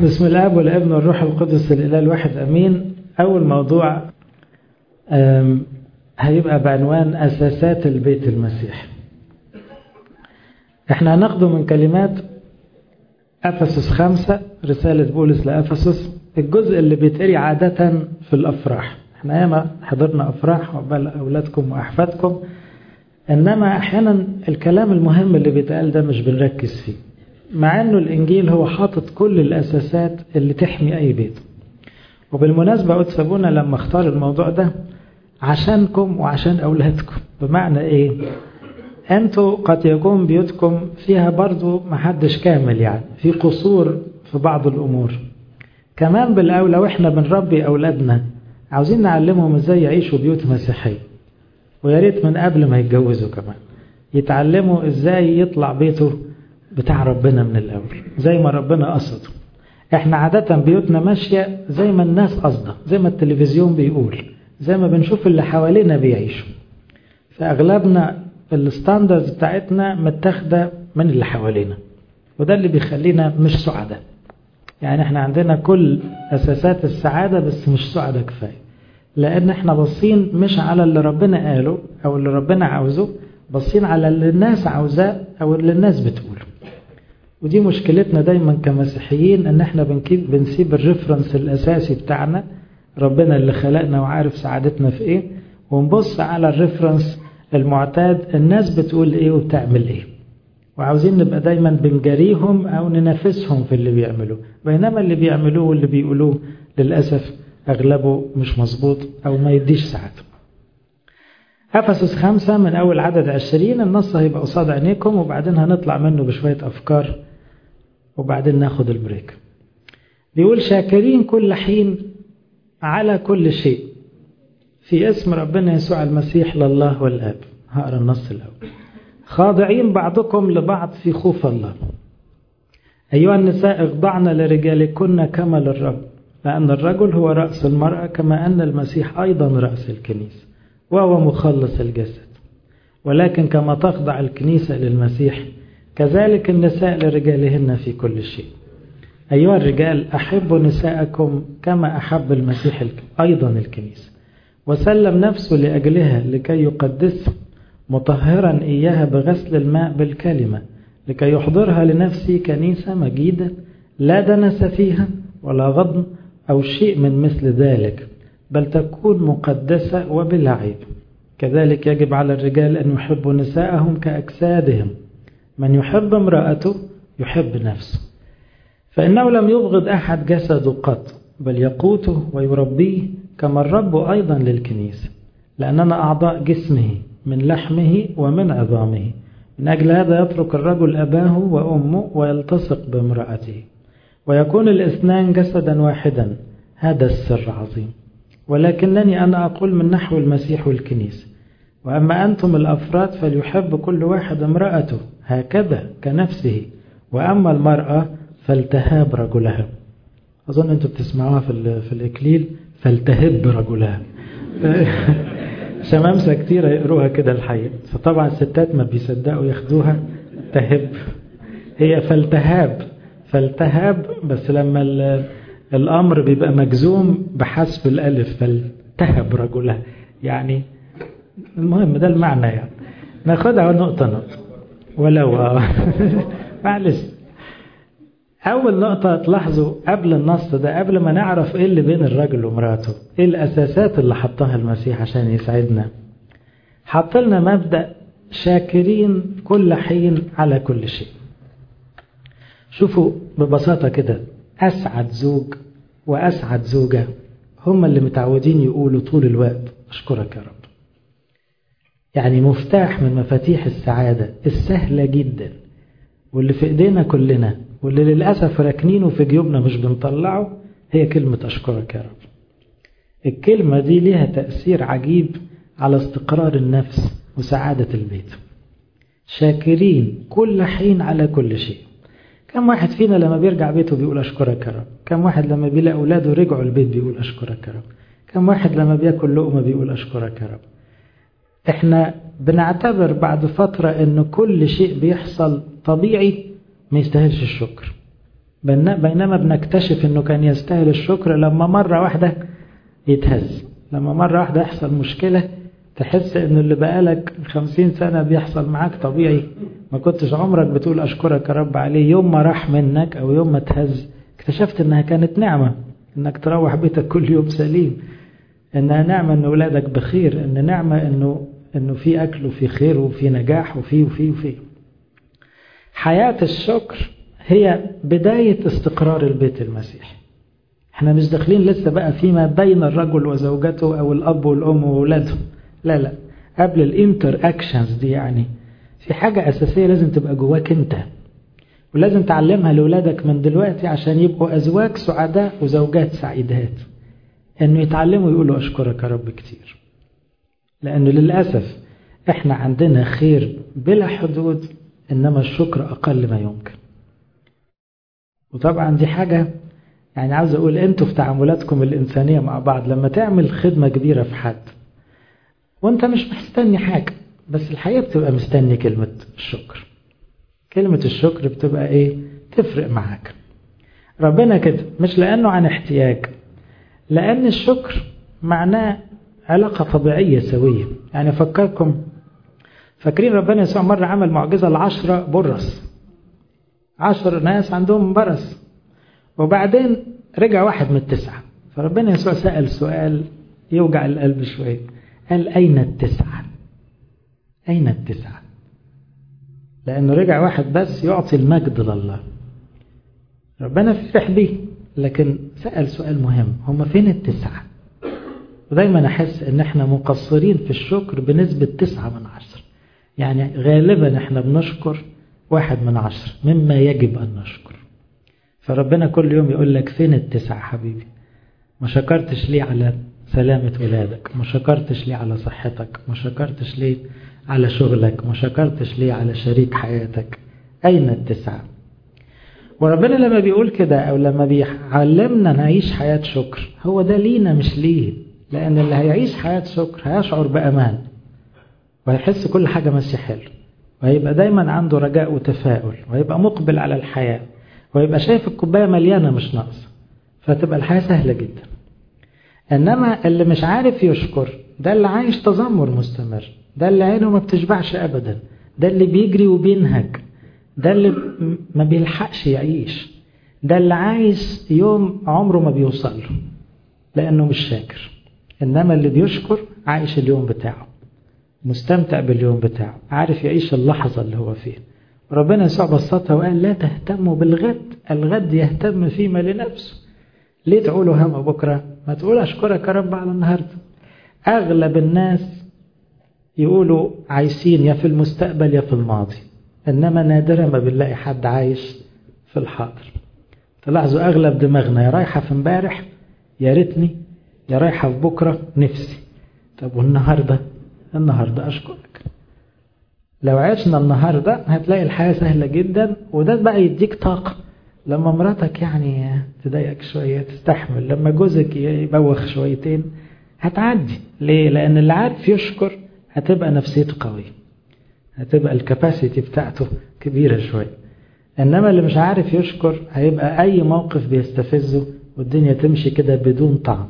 بسم الاب والابن والروح القدس الاله الواحد امين اول موضوع هيبقى بعنوان اساسات البيت المسيحي احنا هناخده من كلمات افسس خمسة رسالة بولس لافسس الجزء اللي بيتقري عادة في الافراح احنا ياما حضرنا افراح عقبال اولادكم واحفادكم انما احيانا الكلام المهم اللي بيتقال ده مش بنركز فيه مع انه الانجيل هو حاطط كل الاساسات اللي تحمي اي بيت وبالمناسبة قلت سابونا لما اختار الموضوع ده عشانكم وعشان اولادكم بمعنى ايه انتوا قد يكون بيوتكم فيها برضو محدش كامل يعني في قصور في بعض الامور كمان بالاولى واحنا بنربي اولادنا عاوزين نعلمهم ازاي يعيشوا بيوت مسيحيه ويا ريت من قبل ما يتجوزوا كمان يتعلموا ازاي يطلع بيته بتاع ربنا من الاول زي ما ربنا قصده احنا عادة بيوتنا ماشية زي ما الناس قصده زي ما التلفزيون بيقول زي ما بنشوف اللي حوالينا بيعيشوا فاغلبنا الستاندرز بتاعتنا متاخده من اللي حوالينا وده اللي بيخلينا مش سعداء يعني احنا عندنا كل اساسات السعاده بس مش سعداء كفايه لان احنا باصين مش على اللي ربنا قاله او اللي ربنا عاوزه باصين على اللي الناس عاوزاه او اللي الناس بتقوله ودي مشكلتنا دايما كمسيحيين ان احنا بنكيب بنسيب الريفرنس الاساسي بتاعنا ربنا اللي خلقنا وعارف سعادتنا في ايه ونبص على الريفرنس المعتاد الناس بتقول ايه وبتعمل ايه وعاوزين نبقى دايما بنجاريهم او ننافسهم في اللي بيعملوه بينما اللي بيعملوه واللي بيقولوه للأسف اغلبه مش مظبوط او ما يديش سعادة أفسس خمسة من أول عدد عشرين النص هيبقى قصاد عينيكم وبعدين هنطلع منه بشوية أفكار وبعدين ناخد البريك بيقول شاكرين كل حين على كل شيء في اسم ربنا يسوع المسيح لله والآب هقرا النص الأول خاضعين بعضكم لبعض في خوف الله أيها النساء اخضعن لرجالكن كما للرب لأن الرجل هو رأس المرأة كما أن المسيح أيضا رأس الكنيسة وهو مخلص الجسد ولكن كما تخضع الكنيسة للمسيح كذلك النساء لرجالهن في كل شيء أيها الرجال أحبوا نساءكم كما أحب المسيح أيضا الكنيسة وسلم نفسه لأجلها لكي يقدسها مطهرا إياها بغسل الماء بالكلمة لكي يحضرها لنفسه كنيسة مجيدة لا دنس فيها ولا غضن أو شيء من مثل ذلك بل تكون مقدسة وبلا عيب كذلك يجب على الرجال أن يحبوا نساءهم كأجسادهم من يحب امرأته يحب نفسه فإنه لم يبغض أحد جسده قط بل يقوته ويربيه كما الرب أيضا للكنيسة لأننا أعضاء جسمه من لحمه ومن عظامه من أجل هذا يترك الرجل أباه وأمه ويلتصق بامرأته ويكون الاثنان جسدا واحدا هذا السر عظيم ولكنني أنا أقول من نحو المسيح والكنيسة وأما أنتم الأفراد فليحب كل واحد امرأته هكذا كنفسه وأما المرأة فلتهاب رجلها أظن أنتم بتسمعوها في, في الإكليل فلتهب رجلها شمامسة كتيرة يقروها كده الحقيقة فطبعا الستات ما بيصدقوا ياخدوها تهب هي فلتهاب فلتهاب بس لما الأمر بيبقى مجزوم بحذف الألف فلتهب رجلها يعني المهم ده المعنى يعني ناخدها نقطة نقطة ولو معلش أول نقطة تلاحظوا قبل النص ده قبل ما نعرف إيه اللي بين الرجل ومراته إيه الأساسات اللي حطها المسيح عشان يسعدنا حط لنا مبدأ شاكرين كل حين على كل شيء شوفوا ببساطة كده أسعد زوج وأسعد زوجة هم اللي متعودين يقولوا طول الوقت أشكرك يا رب يعني مفتاح من مفاتيح السعادة السهلة جدا واللي في إيدينا كلنا واللي للأسف راكنينه في جيوبنا مش بنطلعه هي كلمة أشكرك يا رب الكلمة دي ليها تأثير عجيب على استقرار النفس وسعادة البيت شاكرين كل حين على كل شيء كم واحد فينا لما بيرجع بيته بيقول أشكرك يا رب كم واحد لما بيلاقي أولاده رجعوا البيت بيقول أشكرك يا رب كم واحد لما بياكل لقمة بيقول أشكرك يا رب احنا بنعتبر بعد فترة ان كل شيء بيحصل طبيعي ما يستاهلش الشكر بينما بنكتشف انه كان يستاهل الشكر لما مرة واحدة يتهز لما مرة واحدة يحصل مشكلة تحس ان اللي بقالك خمسين سنة بيحصل معاك طبيعي ما كنتش عمرك بتقول اشكرك يا رب عليه يوم ما راح منك او يوم ما تهز اكتشفت انها كانت نعمة انك تروح بيتك كل يوم سليم انها نعمة ان ولادك بخير ان نعمة انه انه في اكل وفي خير وفي نجاح وفي وفي وفي حياة الشكر هي بداية استقرار البيت المسيحي احنا مش داخلين لسه بقى فيما بين الرجل وزوجته او الاب والام واولاده لا لا قبل الانتر اكشنز دي يعني في حاجة اساسية لازم تبقى جواك انت ولازم تعلمها لأولادك من دلوقتي عشان يبقوا أزواج سعداء وزوجات سعيدات أنه يتعلموا يقولوا أشكرك يا رب كتير لأنه للأسف إحنا عندنا خير بلا حدود إنما الشكر أقل ما يمكن وطبعا دي حاجة يعني عاوز أقول أنتوا في تعاملاتكم الإنسانية مع بعض لما تعمل خدمة كبيرة في حد وأنت مش مستني حاجة بس الحقيقة بتبقى مستني كلمة الشكر كلمة الشكر بتبقى ايه تفرق معاك ربنا كده مش لأنه عن احتياج لأن الشكر معناه علاقة طبيعية سوية يعني أفكركم فاكرين ربنا يسوع مرة عمل معجزة العشرة برص عشر ناس عندهم برص وبعدين رجع واحد من التسعة فربنا يسوع سأل سؤال يوجع القلب شوية قال أين التسعة أين التسعة لأنه رجع واحد بس يعطي المجد لله ربنا فرح بيه لكن سأل سؤال مهم هم فين التسعة ودايما أحس أن احنا مقصرين في الشكر بنسبة تسعة من عشر يعني غالبا احنا بنشكر واحد من عشر مما يجب أن نشكر فربنا كل يوم يقول لك فين التسعة حبيبي ما شكرتش ليه على سلامة ولادك ما شكرتش ليه على صحتك ما شكرتش ليه على شغلك ما شكرتش ليه على شريك حياتك أين التسعة وربنا لما بيقول كده أو لما بيعلمنا نعيش حياة شكر هو ده لينا مش ليه لأن اللي هيعيش حياة شكر هيشعر بأمان وهيحس كل حاجة ماشية حلو وهيبقى دايما عنده رجاء وتفاؤل وهيبقى مقبل على الحياة وهيبقى شايف الكوباية مليانة مش ناقصة فتبقى الحياة سهلة جدا إنما اللي مش عارف يشكر ده اللي عايش تذمر مستمر ده اللي عينه ما بتشبعش أبدا ده اللي بيجري وبينهج ده اللي ما بيلحقش يعيش ده اللي عايش يوم عمره ما بيوصل له لأنه مش شاكر إنما اللي بيشكر عايش اليوم بتاعه مستمتع باليوم بتاعه عارف يعيش اللحظة اللي هو فيها ربنا يسوع بسطها وقال لا تهتموا بالغد الغد يهتم فيما لنفسه ليه تقولوا هم بكرة ما تقول أشكرك يا رب على النهاردة أغلب الناس يقولوا عايشين يا في المستقبل يا في الماضي إنما نادرا ما بنلاقي حد عايش في الحاضر تلاحظوا أغلب دماغنا يا رايحة في امبارح يا ريتني يا رايحة في بكرة نفسي طب والنهاردة النهاردة أشكرك لو عشنا النهاردة هتلاقي الحياة سهلة جدا وده بقى يديك طاقة لما مراتك يعني تضايقك شوية تستحمل لما جوزك يبوخ شويتين هتعدي ليه؟ لأن اللي عارف يشكر هتبقى نفسيته قوية هتبقى الكباسيتي بتاعته كبيرة شوية إنما اللي مش عارف يشكر هيبقى أي موقف بيستفزه والدنيا تمشي كده بدون طعم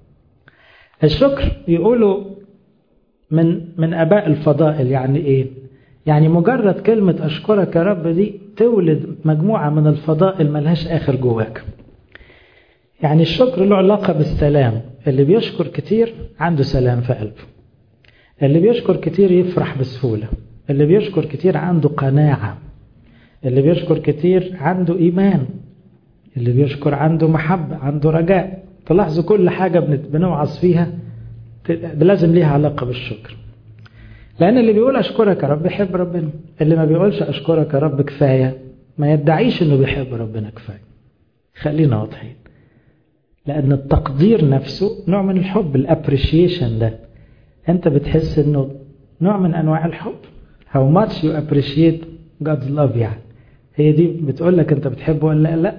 الشكر يقولوا من من اباء الفضائل يعني ايه يعني مجرد كلمة أشكرك يا رب دي تولد مجموعة من الفضائل ملهاش آخر جواك يعني الشكر له علاقة بالسلام اللي بيشكر كتير عنده سلام في قلبه اللي بيشكر كتير يفرح بسهولة اللي بيشكر كتير عنده قناعة اللي بيشكر كتير عنده إيمان اللي بيشكر عنده محبة عنده رجاء تلاحظوا كل حاجة بنوعظ فيها لازم ليها علاقة بالشكر لأن اللي بيقول أشكرك يا رب بيحب ربنا اللي ما بيقولش أشكرك يا رب كفاية ما يدعيش أنه بيحب ربنا كفاية خلينا واضحين لأن التقدير نفسه نوع من الحب الابريشيشن ده أنت بتحس أنه نوع من أنواع الحب how much you appreciate God's love يعني هي دي بتقول لك أنت بتحبه ولا لا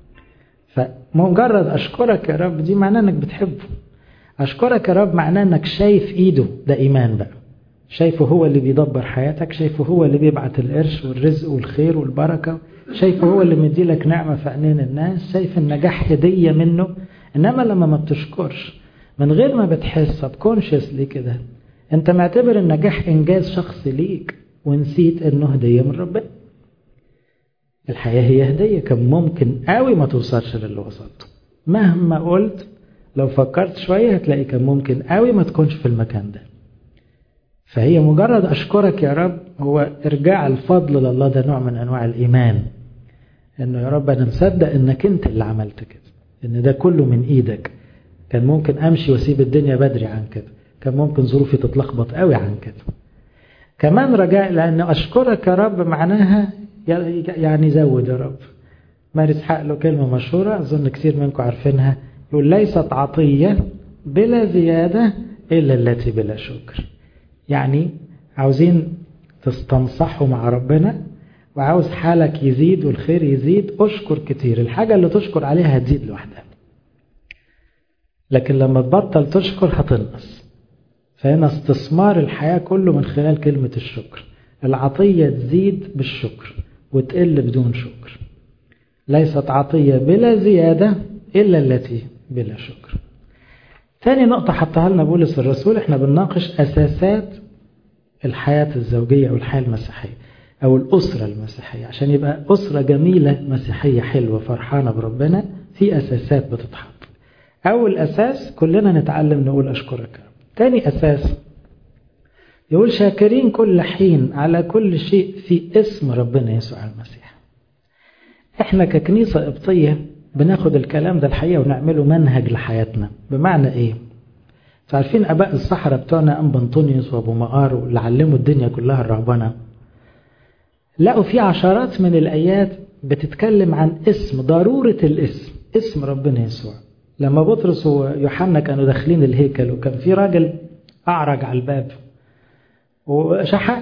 فمجرد أشكرك يا رب دي معناه أنك بتحبه أشكرك يا رب معناه أنك شايف إيده ده إيمان بقى شايفه هو اللي بيدبر حياتك شايفه هو اللي بيبعت القرش والرزق والخير والبركة شايفه هو اللي مديلك نعمة في عينين الناس شايف النجاح هدية منه إنما لما ما بتشكرش من غير ما بتحس سبكونشسلي كده انت معتبر النجاح انجاز شخصي ليك ونسيت انه هدية من ربنا الحياة هي هدية كان ممكن قوي ما توصلش للي وصلته مهما قلت لو فكرت شوية هتلاقي كان ممكن قوي ما تكونش في المكان ده فهي مجرد أشكرك يا رب هو إرجاع الفضل لله ده نوع من أنواع الإيمان إنه يا رب أنا مصدق إنك أنت اللي عملت كده إن ده كله من إيدك كان ممكن أمشي وأسيب الدنيا بدري عن كده كان ممكن ظروفي تتلخبط قوي عن كده كمان رجاء لأن أشكرك يا رب معناها يعني زود يا رب مارس حق له كلمة مشهورة أظن كثير منكم عارفينها يقول ليست عطية بلا زيادة إلا التي بلا شكر يعني عاوزين تستنصحوا مع ربنا وعاوز حالك يزيد والخير يزيد اشكر كتير الحاجة اللي تشكر عليها هتزيد لوحدها لكن لما تبطل تشكر هتنقص فهنا استثمار الحياة كله من خلال كلمة الشكر العطية تزيد بالشكر وتقل بدون شكر ليست عطية بلا زيادة إلا التي بلا شكر ثاني نقطة حطها لنا بولس الرسول احنا بنناقش أساسات الحياة الزوجية أو الحياة المسيحية أو الأسرة المسيحية عشان يبقى أسرة جميلة مسيحية حلوة فرحانة بربنا في أساسات بتتحط أول أساس كلنا نتعلم نقول أشكرك تاني أساس يقول شاكرين كل حين على كل شيء في اسم ربنا يسوع المسيح احنا ككنيسة قبطية بناخد الكلام ده الحقيقة ونعمله منهج لحياتنا بمعنى ايه عارفين اباء الصحراء بتوعنا ام بنطونيوس وابو مقار اللي علموا الدنيا كلها الرهبنة لقوا في عشرات من الايات بتتكلم عن اسم ضرورة الاسم اسم ربنا يسوع لما بطرس ويوحنا كانوا داخلين الهيكل وكان في راجل اعرج على الباب وشحت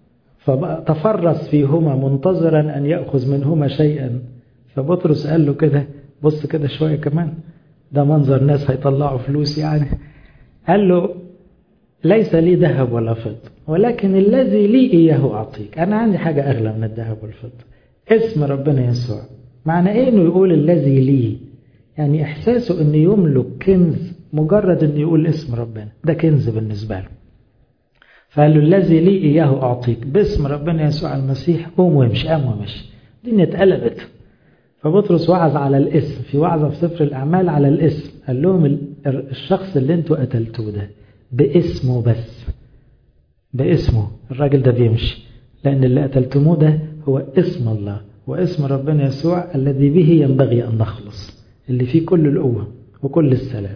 فتفرس فيهما منتظرا ان ياخذ منهما شيئا فبطرس قال له كده بص كده شويه كمان ده منظر ناس هيطلعوا فلوس يعني قال له ليس لي ذهب ولا فضة ولكن الذي لي إياه أعطيك أنا عندي حاجة أغلى من الذهب والفضة اسم ربنا يسوع معنى إيه إنه يقول الذي لي يعني إحساسه إنه يملك كنز مجرد إنه يقول اسم ربنا ده كنز بالنسبة له فقال له الذي لي إياه أعطيك باسم ربنا يسوع المسيح قوم وامشي قام ومشي الدنيا اتقلبت فبطرس وعظ على الاسم في وعظة في سفر الأعمال على الاسم قال لهم الشخص اللي انتوا قتلتوه ده باسمه بس باسمه الراجل ده بيمشي لأن اللي قتلتموه ده هو اسم الله واسم ربنا يسوع الذي به ينبغي أن نخلص اللي فيه كل القوة وكل السلام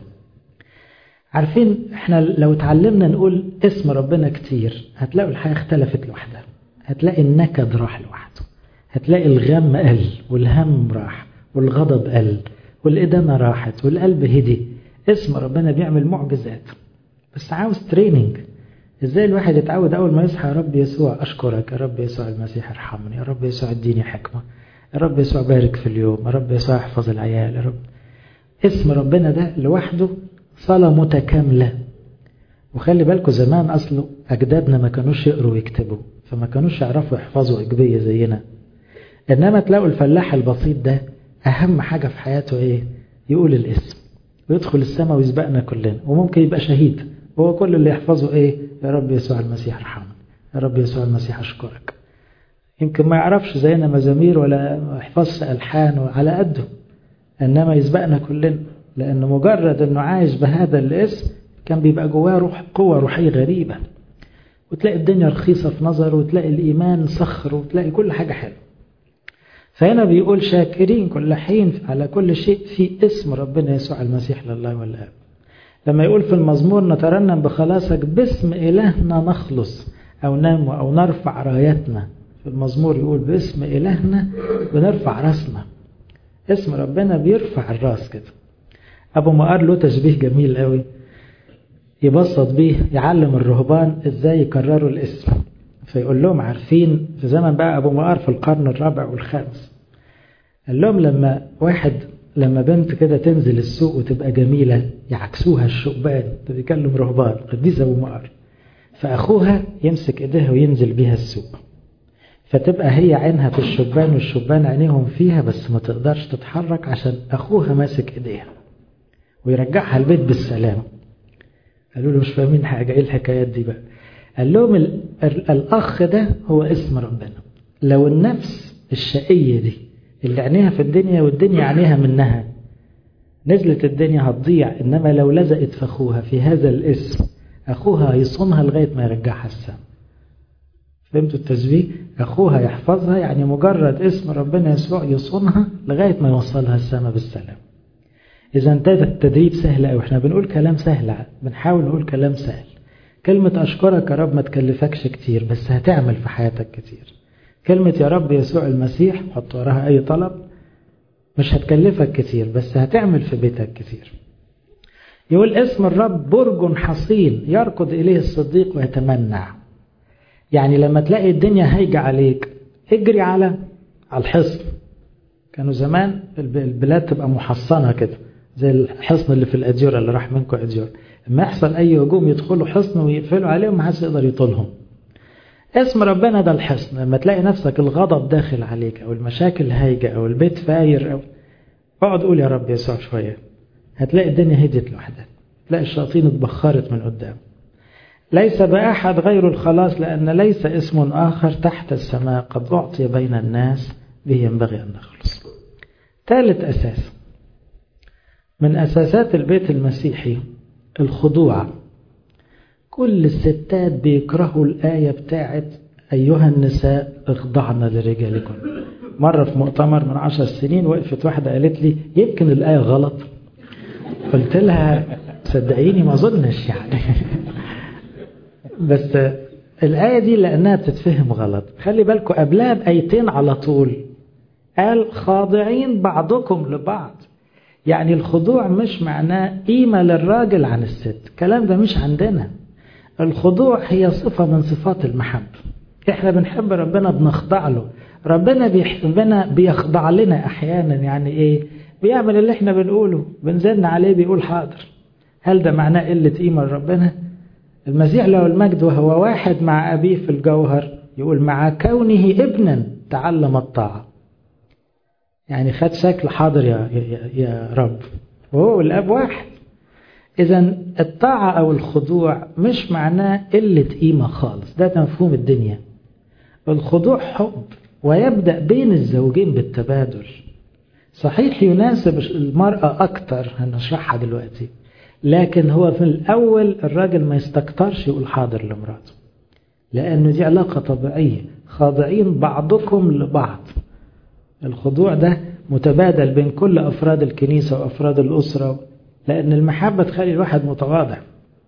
عارفين احنا لو اتعلمنا نقول اسم ربنا كتير هتلاقوا الحياة اختلفت لوحدها هتلاقي النكد راح لوحده هتلاقي الغم قل والهم راح والغضب قل والإدانة راحت والقلب هدي اسم ربنا بيعمل معجزات بس عاوز تريننج ازاي الواحد يتعود اول ما يصحى يا رب يسوع اشكرك يا رب يسوع المسيح ارحمني يا رب يسوع اديني حكمة يا رب يسوع بارك في اليوم يا رب يسوع احفظ العيال يا رب اسم ربنا ده لوحده صلاة متكاملة وخلي بالكم زمان أصله أجدادنا ما كانوش يقروا ويكتبوا فما كانوش يعرفوا يحفظوا إجبية زينا إنما تلاقوا الفلاح البسيط ده أهم حاجة في حياته إيه يقول الاسم ويدخل السماء ويسبقنا كلنا وممكن يبقى شهيد وهو كل اللي يحفظه إيه يا رب يسوع المسيح ارحمنا يا رب يسوع المسيح أشكرك يمكن ما يعرفش زينا مزامير ولا ما يحفظش ألحان على قده إنما يسبقنا كلنا لأنه مجرد أنه عايش بهذا الاسم كان بيبقى جواه روح قوة روحية غريبة وتلاقي الدنيا رخيصة في نظره وتلاقي الإيمان صخر وتلاقي كل حاجة حلوة فهنا بيقول شاكرين كل حين على كل شيء في اسم ربنا يسوع المسيح لله والآب لما يقول في المزمور نترنم بخلاصك باسم إلهنا نخلص أو ننمو أو نرفع رايتنا في المزمور يقول باسم إلهنا بنرفع راسنا اسم ربنا بيرفع الراس كده أبو مقار له تشبيه جميل قوي يبسط بيه يعلم الرهبان ازاي يكرروا الاسم فيقول لهم عارفين في زمن بقى أبو مقار في القرن الرابع والخامس قال لهم لما واحد لما بنت كده تنزل السوق وتبقى جميلة يعكسوها الشقبان ده بيكلم رهبان قديس أبو مقار فأخوها يمسك إيديها وينزل بيها السوق فتبقى هي عينها في الشبان والشبان عينيهم فيها بس ما تقدرش تتحرك عشان أخوها ماسك إيديها ويرجعها البيت بالسلام قالوا له مش فاهمين حاجة إيه الحكايات دي بقى قال لهم الأخ ده هو اسم ربنا لو النفس الشقية دي اللي عينيها في الدنيا والدنيا عينيها منها نزلت الدنيا هتضيع إنما لو لزقت في أخوها في هذا الاسم أخوها هيصونها لغاية ما يرجعها السما فهمتوا التشبيه أخوها يحفظها يعني مجرد اسم ربنا يسوع يصونها لغاية ما يوصلها السما بالسلام إذا انتهت التدريب سهل أوي احنا بنقول كلام سهل بنحاول نقول كلام سهل كلمة أشكرك يا رب ما تكلفكش كتير بس هتعمل في حياتك كتير كلمة يا رب يسوع المسيح حط وراها أي طلب مش هتكلفك كتير بس هتعمل في بيتك كتير يقول اسم الرب برج حصين يركض إليه الصديق ويتمنع يعني لما تلاقي الدنيا هايجة عليك اجري على على الحصن كانوا زمان البلاد تبقى محصنة كده زي الحصن اللي في الأديرة اللي راح منكم أديرة لما يحصل أي هجوم يدخلوا حصن ويقفلوا عليهم ما حدش يقدر يطولهم اسم ربنا ده الحصن لما تلاقي نفسك الغضب داخل عليك أو المشاكل هايجة أو البيت فاير أو اقعد قول يا رب يسوع شوية هتلاقي الدنيا هديت لوحدها تلاقي الشياطين اتبخرت من قدام ليس بأحد غير الخلاص لأن ليس اسم آخر تحت السماء قد أعطي بين الناس به ينبغي أن نخلص ثالث أساس من أساسات البيت المسيحي الخضوع كل الستات بيكرهوا الآية بتاعت أيها النساء اخضعن لرجالكم مرة في مؤتمر من عشر سنين وقفت واحدة قالت لي يمكن الآية غلط قلت لها صدقيني ما أظنش يعني بس الآية دي لأنها بتتفهم غلط خلي بالكم قبلها بآيتين على طول قال خاضعين بعضكم لبعض يعني الخضوع مش معناه قيمة للراجل عن الست الكلام ده مش عندنا الخضوع هي صفة من صفات المحبة احنا بنحب ربنا بنخضع له ربنا بيحبنا بيخضع لنا احيانا يعني ايه بيعمل اللي احنا بنقوله بنزلن عليه بيقول حاضر هل ده معناه قلة قيمة لربنا المسيح له المجد وهو واحد مع أبيه في الجوهر يقول مع كونه ابنا تعلم الطاعة يعني خد شكل حاضر يا, يا, يا رب وهو الأب واحد إذا الطاعة أو الخضوع مش معناه قلة قيمة خالص ده مفهوم الدنيا الخضوع حب ويبدأ بين الزوجين بالتبادل صحيح يناسب المرأة أكتر هنشرحها دلوقتي لكن هو في الأول الراجل ما يستكترش يقول حاضر لمراته لأنه دي علاقة طبيعية خاضعين بعضكم لبعض الخضوع ده متبادل بين كل أفراد الكنيسة وأفراد الأسرة لأن المحبة تخلي الواحد متواضع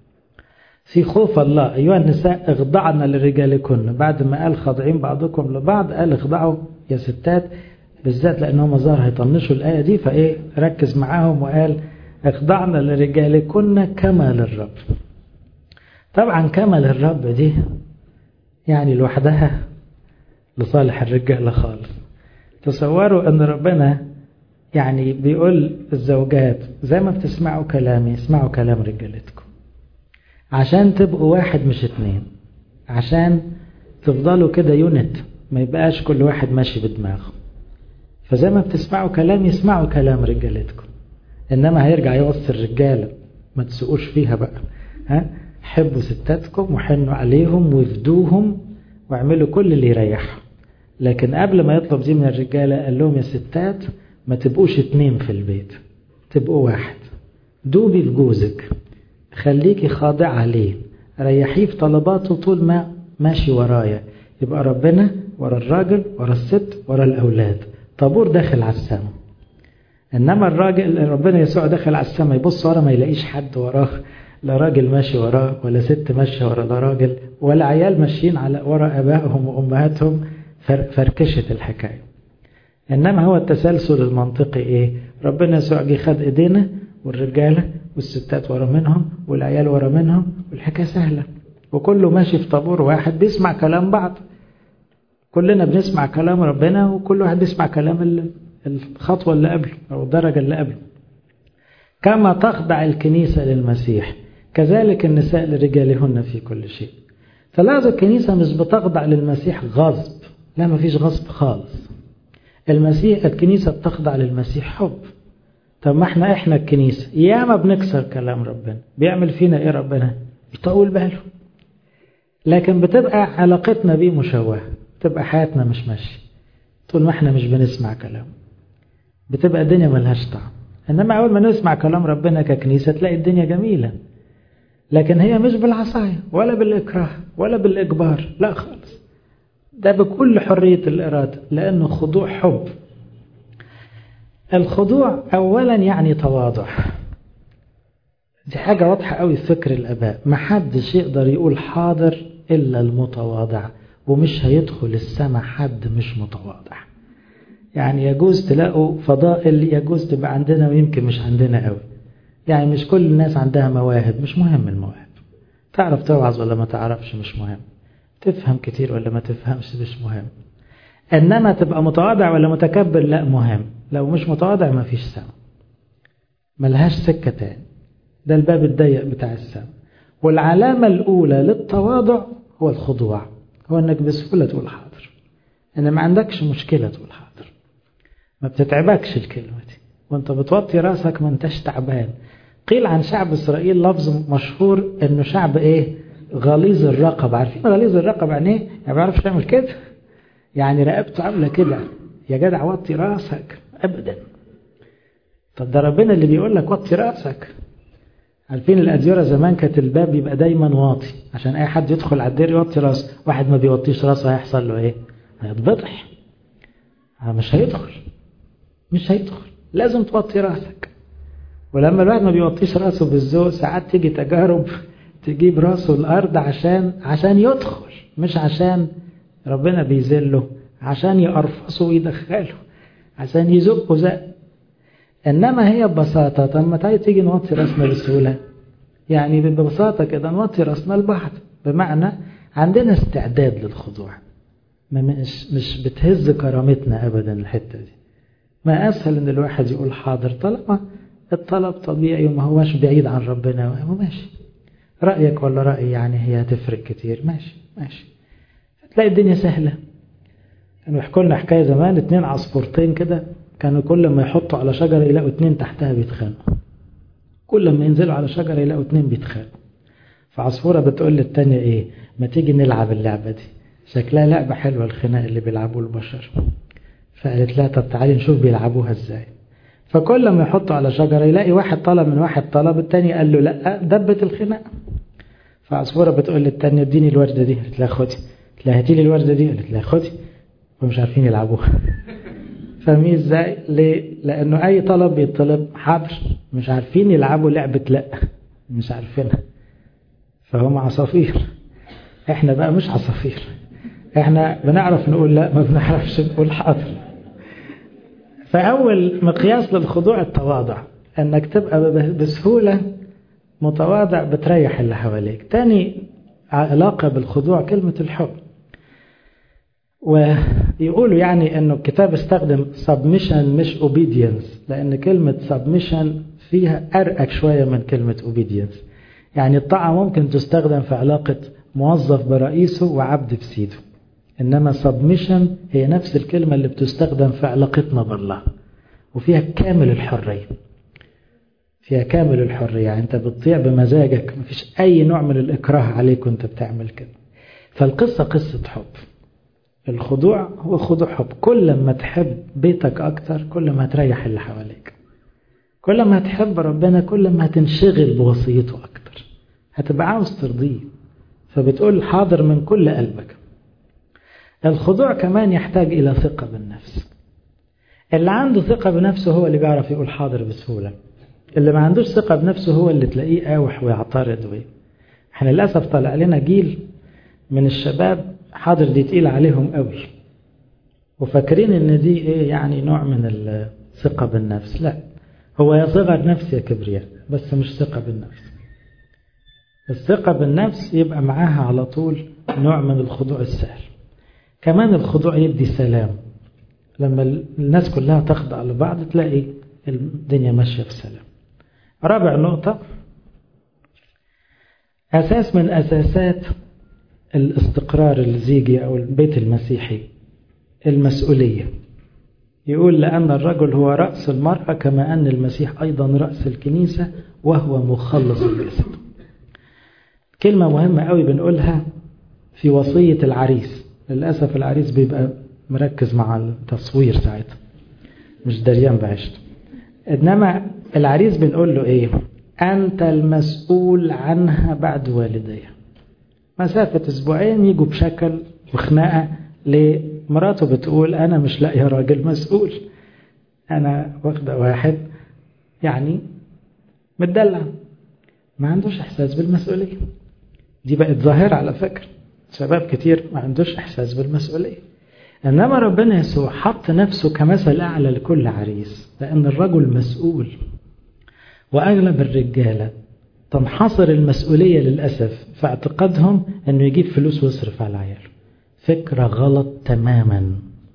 في خوف الله أيها النساء اخضعنا لرجالكن بعد ما قال خاضعين بعضكم لبعض قال اخضعوا يا ستات بالذات لأنهم ظهر هيطنشوا الآية دي فإيه ركز معاهم وقال اخضعنا لرجالكن كما للرب طبعا كما للرب دي يعني لوحدها لصالح الرجال خالص تصوروا ان ربنا يعني بيقول الزوجات زي ما بتسمعوا كلامي اسمعوا كلام رجالتكم عشان تبقوا واحد مش اتنين عشان تفضلوا كده يونت ما يبقاش كل واحد ماشي بدماغه فزي ما بتسمعوا كلامي اسمعوا كلام رجالتكم انما هيرجع يوصي الرجاله ما تسوقوش فيها بقى ها حبوا ستاتكم وحنوا عليهم وافدوهم واعملوا كل اللي يريحهم لكن قبل ما يطلب دي من الرجاله قال لهم يا ستات ما تبقوش اتنين في البيت تبقوا واحد دوبي في جوزك خليكي خاضعة ليه ريحيه في طلباته طول ما ماشي ورايا يبقى ربنا ورا الراجل ورا الست ورا الأولاد طابور داخل على السماء إنما الراجل ربنا يسوع داخل على السماء يبص ورا ما يلاقيش حد وراه لا راجل ماشي وراه ولا ست ماشية ورا لا راجل ولا عيال ماشيين على ورا أبائهم وأمهاتهم فركشت الحكاية إنما هو التسلسل المنطقي إيه ربنا يسوع جه خد إيدينا والرجالة والستات ورا منهم والعيال ورا منهم والحكاية سهلة وكله ماشي في طابور واحد بيسمع كلام بعض كلنا بنسمع كلام ربنا وكل واحد بيسمع كلام الخطوة اللي قبله أو الدرجة اللي قبله كما تخضع الكنيسة للمسيح كذلك النساء لرجالهن في كل شيء فلاحظوا الكنيسة مش بتخضع للمسيح غصب لا ما فيش غصب خالص المسيح الكنيسة بتخضع للمسيح حب طب ما احنا احنا الكنيسة ياما بنكسر كلام ربنا بيعمل فينا ايه ربنا يطول باله لكن بتبقى علاقتنا بيه مشوهة بتبقى حياتنا مش ماشية طول ما احنا مش بنسمع كلام بتبقى الدنيا ملهاش طعم انما اول ما نسمع كلام ربنا ككنيسة تلاقي الدنيا جميلة لكن هي مش بالعصاية ولا بالإكراه ولا بالإجبار لا خالص ده بكل حرية الإرادة لأنه خضوع حب الخضوع أولا يعني تواضع دي حاجة واضحة قوي في فكر الآباء ما حدش يقدر يقول حاضر إلا المتواضع ومش هيدخل السماء حد مش متواضع يعني يجوز تلاقوا فضائل يجوز تبقى عندنا ويمكن مش عندنا قوي يعني مش كل الناس عندها مواهب مش مهم المواهب تعرف توعظ ولا ما تعرفش مش مهم تفهم كتير ولا ما تفهمش مش مهم انما تبقى متواضع ولا متكبر لا مهم لو مش متواضع ما فيش سما ملهاش سكة تاني ده الباب الضيق بتاع السما والعلامة الأولى للتواضع هو الخضوع هو انك بسهولة تقول حاضر ان ما عندكش مشكلة تقول حاضر ما بتتعبكش الكلمة دي وانت بتوطي راسك ما انتش تعبان قيل عن شعب اسرائيل لفظ مشهور انه شعب ايه غليظ الرقبة عارفين غليظ الرقبة يعني ايه يعني بيعرفش يعمل كده يعني رقبته عاملة كده يا جدع وطي راسك ابدا طب ده ربنا اللي بيقول لك وطي راسك عارفين الأديرة زمان كانت الباب يبقى دايما واطي عشان أي حد يدخل على الدير يوطي راسه واحد ما بيوطيش راسه هيحصل له إيه؟ هيتبطح مش هيدخل مش هيدخل لازم توطي راسك ولما الواحد ما بيوطيش راسه بالذوق ساعات تيجي تجارب تجيب راسه الأرض عشان عشان يدخل مش عشان ربنا بيذله عشان يقرفصه ويدخله عشان يزقه زق انما هي ببساطه طب ما تيجي نوطي راسنا بسهوله يعني ببساطه كده نوطي راسنا لبعض بمعنى عندنا استعداد للخضوع ما مش مش بتهز كرامتنا ابدا الحته دي ما اسهل ان الواحد يقول حاضر طالما الطلب طبيعي وما هوش بعيد عن ربنا ماشي رايك ولا رايي يعني هي هتفرق كتير ماشي ماشي تلاقي الدنيا سهله كانوا يحكوا لنا حكايه زمان اتنين عصفورتين كده كانوا كل ما يحطوا على شجرة يلاقوا اتنين تحتها بيتخانقوا كل ما ينزلوا على شجرة يلاقوا اتنين بيتخانقوا فعصفورة بتقول للتانية ايه ما تيجي نلعب اللعبة دي شكلها لعبة حلوة الخناق اللي بيلعبوه البشر فقالت لها طب تعالي نشوف بيلعبوها ازاي فكل ما يحطوا على شجرة يلاقي واحد طلب من واحد طلب التاني قال له لا دبت الخناق فعصفورة بتقول للتانية اديني الوردة دي قالت لها خدي قالت لها هاتي لي الوردة دي قالت لها خدي ومش عارفين يلعبوها فاهمين ازاي؟ ليه؟ لأنه أي طلب بيطلب حاضر مش عارفين يلعبوا لعبة لأ مش عارفينها فهم عصافير احنا بقى مش عصافير احنا بنعرف نقول لا ما بنعرفش نقول حاضر فأول مقياس للخضوع التواضع انك تبقى بسهولة متواضع بتريح اللي حواليك تاني علاقة بالخضوع كلمة الحب ويقولوا يعني انه الكتاب استخدم submission مش obedience لان كلمة submission فيها ارقك شوية من كلمة obedience يعني الطاعة ممكن تستخدم في علاقة موظف برئيسه وعبد بسيده انما submission هي نفس الكلمة اللي بتستخدم في علاقتنا بالله وفيها كامل الحرية فيها كامل الحرية يعني انت بتطيع بمزاجك مفيش اي نوع من الاكراه عليك وانت بتعمل كده فالقصة قصة حب الخضوع هو خضوع حب كل ما تحب بيتك أكتر كل ما تريح اللي حواليك كل ما تحب ربنا كل ما تنشغل بوصيته أكتر هتبقى عاوز ترضيه فبتقول حاضر من كل قلبك الخضوع كمان يحتاج إلى ثقة بالنفس اللي عنده ثقة بنفسه هو اللي بيعرف يقول حاضر بسهولة اللي ما عندوش ثقة بنفسه هو اللي تلاقيه قاوح ويعترض وي. احنا للأسف طلع لنا جيل من الشباب حاضر دي تقيل عليهم قوي وفاكرين ان دي ايه يعني نوع من الثقة بالنفس لا هو يا صغر نفس يا كبرياء بس مش ثقة بالنفس الثقة بالنفس يبقى معاها على طول نوع من الخضوع السهل كمان الخضوع يدي سلام لما الناس كلها تخضع لبعض تلاقي الدنيا ماشية في سلام رابع نقطة أساس من أساسات الاستقرار الزيجي أو البيت المسيحي المسؤولية يقول لأن الرجل هو رأس المرأة كما أن المسيح أيضا رأس الكنيسة وهو مخلص الجسد كلمة مهمة قوي بنقولها في وصية العريس للأسف العريس بيبقى مركز مع التصوير ساعتها مش دريان بعشت إنما العريس بنقول له إيه أنت المسؤول عنها بعد والديها مسافة أسبوعين يجوا بشكل وخناقة لمراته بتقول أنا مش لاقية راجل مسؤول أنا واخدة واحد يعني متدلع ما عندوش إحساس بالمسؤولية دي بقت ظاهرة على فكرة شباب كتير ما عندوش إحساس بالمسؤولية إنما ربنا يسوع حط نفسه كمثل أعلى لكل عريس لأن الرجل مسؤول وأغلب الرجالة تنحصر المسؤولية للأسف في اعتقادهم أنه يجيب فلوس ويصرف على عياله فكرة غلط تماما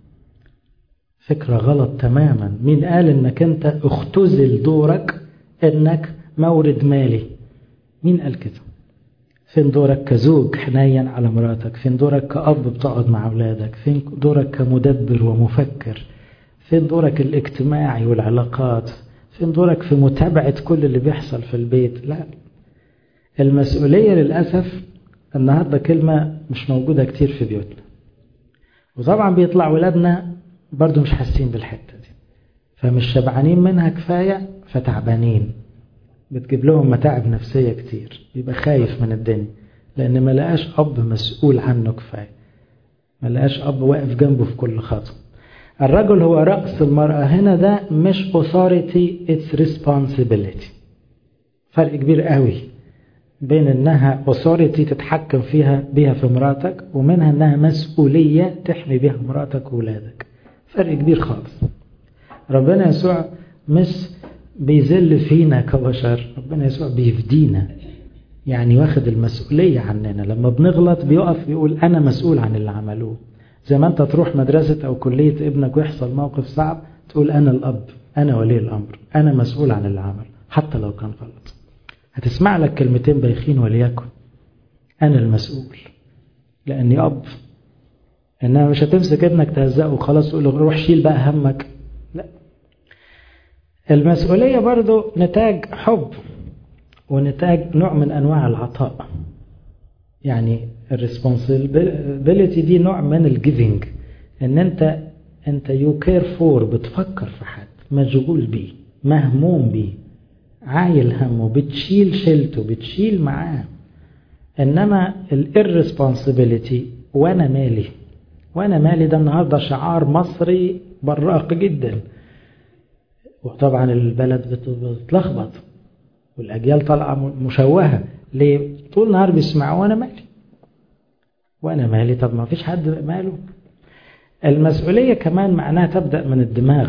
فكرة غلط تماما مين قال أنك أنت اختزل دورك أنك مورد مالي مين قال كده فين دورك كزوج حنين على مراتك فين دورك كأب بتقعد مع أولادك فين دورك كمدبر ومفكر فين دورك الاجتماعي والعلاقات فين دورك في متابعة كل اللي بيحصل في البيت لا المسؤولية للأسف النهاردة كلمة مش موجودة كتير في بيوتنا وطبعا بيطلع ولادنا برضو مش حاسين بالحتة دي فمش شبعانين منها كفاية فتعبانين بتجيب لهم متاعب نفسية كتير يبقى خايف من الدنيا لأن ما لقاش أب مسؤول عنه كفاية ما لقاش أب واقف جنبه في كل خطوة الرجل هو رأس المرأة هنا ده مش authority it's responsibility فرق كبير قوي بين انها authority تتحكم فيها بها في مراتك ومنها انها مسؤولية تحمي بها مراتك وولادك فرق كبير خالص ربنا يسوع مش بيذل فينا كبشر ربنا يسوع بيفدينا يعني واخد المسؤولية عننا لما بنغلط بيقف يقول أنا مسؤول عن اللي عملوه زي ما أنت تروح مدرسة أو كلية ابنك ويحصل موقف صعب تقول أنا الأب أنا ولي الأمر أنا مسؤول عن اللي عمل حتى لو كان غلط هتسمع لك كلمتين بايخين وليكن أنا المسؤول لأني أب إنما مش هتمسك ابنك تهزقه وخلاص تقول له روح شيل بقى همك لا المسؤولية برضو نتاج حب ونتاج نوع من أنواع العطاء يعني الريسبونسبيلتي دي نوع من الجيفنج ان انت انت يو كير فور بتفكر في حد مشغول بيه مهموم بيه عايل همه بتشيل شيلته بتشيل معاه انما الirresponsibility وانا مالي وانا مالي ده النهارده شعار مصري براق جدا وطبعا البلد بتتلخبط والاجيال طالعه مشوهه ليه طول النهار بيسمعوا وانا مالي وانا مالي طب ما فيش حد ماله المسؤوليه كمان معناها تبدا من الدماغ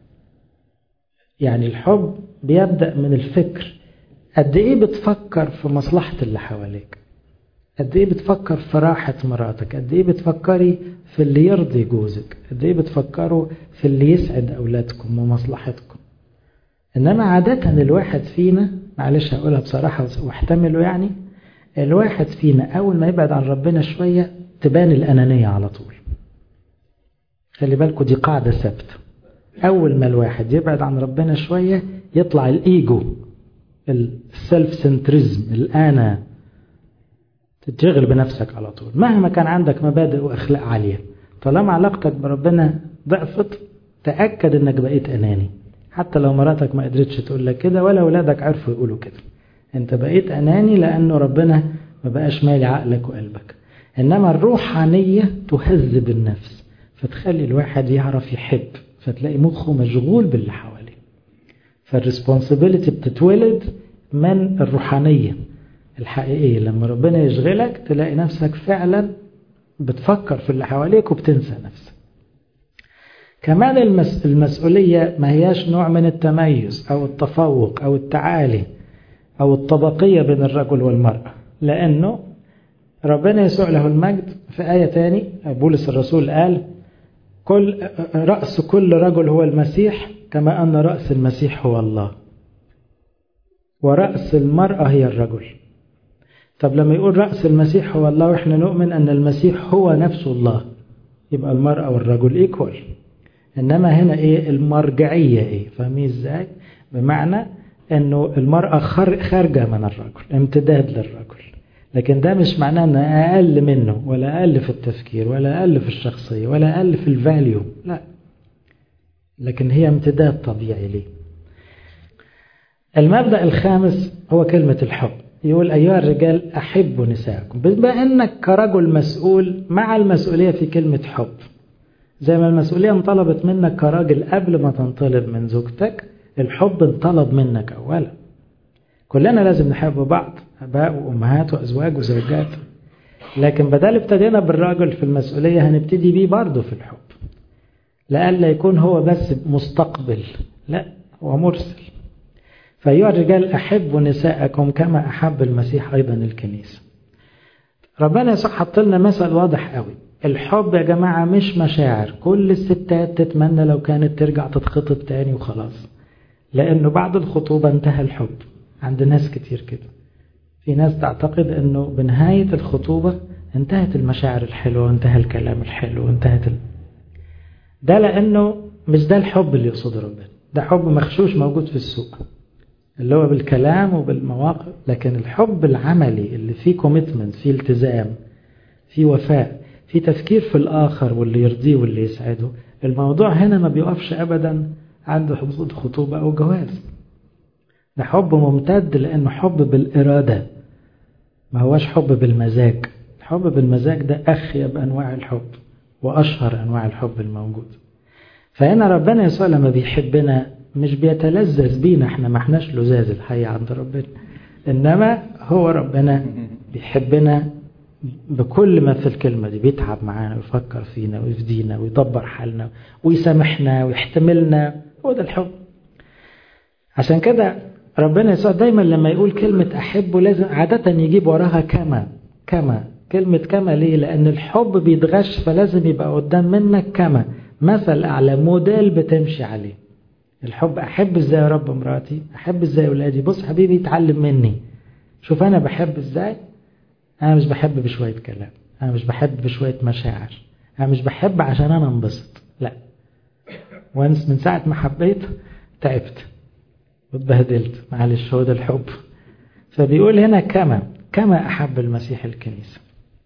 يعني الحب بيبدا من الفكر قد ايه بتفكر في مصلحه اللي حواليك قد ايه بتفكر في راحه مراتك قد ايه بتفكري في اللي يرضي جوزك قد ايه بتفكروا في اللي يسعد اولادكم ومصلحتكم انما عاده الواحد فينا معلش هقولها بصراحه واحتملوا يعني الواحد فينا اول ما يبعد عن ربنا شويه تبان الانانيه على طول خلي بالكم دي قاعده ثابته اول ما الواحد يبعد عن ربنا شويه يطلع الايجو السلف سنتريزم الانا تتشغل بنفسك على طول مهما كان عندك مبادئ واخلاق عاليه طالما علاقتك بربنا ضعفت تاكد انك بقيت اناني حتى لو مراتك ما قدرتش تقول لك كده ولا اولادك عرفوا يقولوا كده انت بقيت اناني لانه ربنا ما بقاش مالي عقلك وقلبك انما الروحانيه تهذب النفس فتخلي الواحد يعرف يحب فتلاقي مخه مشغول باللي حواليه فالريسبونسبيلتي بتتولد من الروحانيه الحقيقيه لما ربنا يشغلك تلاقي نفسك فعلا بتفكر في اللي حواليك وبتنسى نفسك كمان المس... المسؤولية ما هياش نوع من التميز أو التفوق أو التعالي أو الطبقية بين الرجل والمرأة لأنه ربنا يسوع له المجد في آية تاني بولس الرسول قال كل رأس كل رجل هو المسيح كما أن رأس المسيح هو الله ورأس المرأة هي الرجل طب لما يقول رأس المسيح هو الله وإحنا نؤمن أن المسيح هو نفسه الله يبقى المرأة والرجل إيكوال إنما هنا إيه المرجعية إيه فاهمين إزاي بمعنى أنه المرأة خارجة من الرجل امتداد للرجل لكن ده مش معناه أنها أقل منه ولا أقل في التفكير ولا أقل في الشخصية ولا أقل في الفاليو لا لكن هي امتداد طبيعي ليه المبدأ الخامس هو كلمة الحب يقول أيها الرجال أحبوا نساءكم بما أنك كرجل مسؤول مع المسؤولية في كلمة حب زي ما المسؤولية انطلبت منك كراجل قبل ما تنطلب من زوجتك الحب انطلب منك أولا كلنا لازم نحب بعض أباء وأمهات وأزواج وزوجات لكن بدل ابتدينا بالراجل في المسؤولية هنبتدي بيه برضه في الحب لألا يكون هو بس مستقبل لا هو مرسل فأيها الرجال أحبوا نساءكم كما أحب المسيح أيضا الكنيسة ربنا يسوع حط لنا مثل واضح قوي الحب يا جماعة مش مشاعر كل الستات تتمنى لو كانت ترجع تتخطب تاني وخلاص لأنه بعد الخطوبة انتهى الحب عند ناس كتير كده في ناس تعتقد أنه بنهاية الخطوبة انتهت المشاعر الحلوة وانتهى الكلام الحلو وانتهت ال... ده لأنه مش ده الحب اللي يقصده ربنا ده حب مخشوش موجود في السوق اللي هو بالكلام وبالمواقف لكن الحب العملي اللي فيه كوميتمنت فيه التزام فيه وفاء في تفكير في الآخر واللي يرضيه واللي يسعده الموضوع هنا ما بيقفش أبدا عند حدود خطوبة أو جواز ده حب ممتد لأنه حب بالإرادة ما هوش حب بالمزاج الحب بالمزاج ده أخيب أنواع الحب وأشهر أنواع الحب الموجود فهنا ربنا يسوع لما بيحبنا مش بيتلذذ بينا احنا ما احناش لزاز الحقيقة عند ربنا إنما هو ربنا بيحبنا بكل ما في الكلمة دي بيتعب معانا ويفكر فينا ويفدينا ويدبر حالنا ويسامحنا ويحتملنا هو ده الحب عشان كده ربنا يسوع دايما لما يقول كلمة أحبه لازم عادة يجيب وراها كما كما كلمة كما ليه لأن الحب بيتغش فلازم يبقى قدام منك كما مثل أعلى موديل بتمشي عليه الحب أحب إزاي يا رب مراتي أحب إزاي أولادي بص حبيبي اتعلم مني شوف أنا بحب إزاي أنا مش بحب بشوية كلام أنا مش بحب بشوية مشاعر أنا مش بحب عشان أنا انبسط لا وانس من ساعة ما حبيت تعبت واتبهدلت معلش هو ده الحب فبيقول هنا كما كما أحب المسيح الكنيسة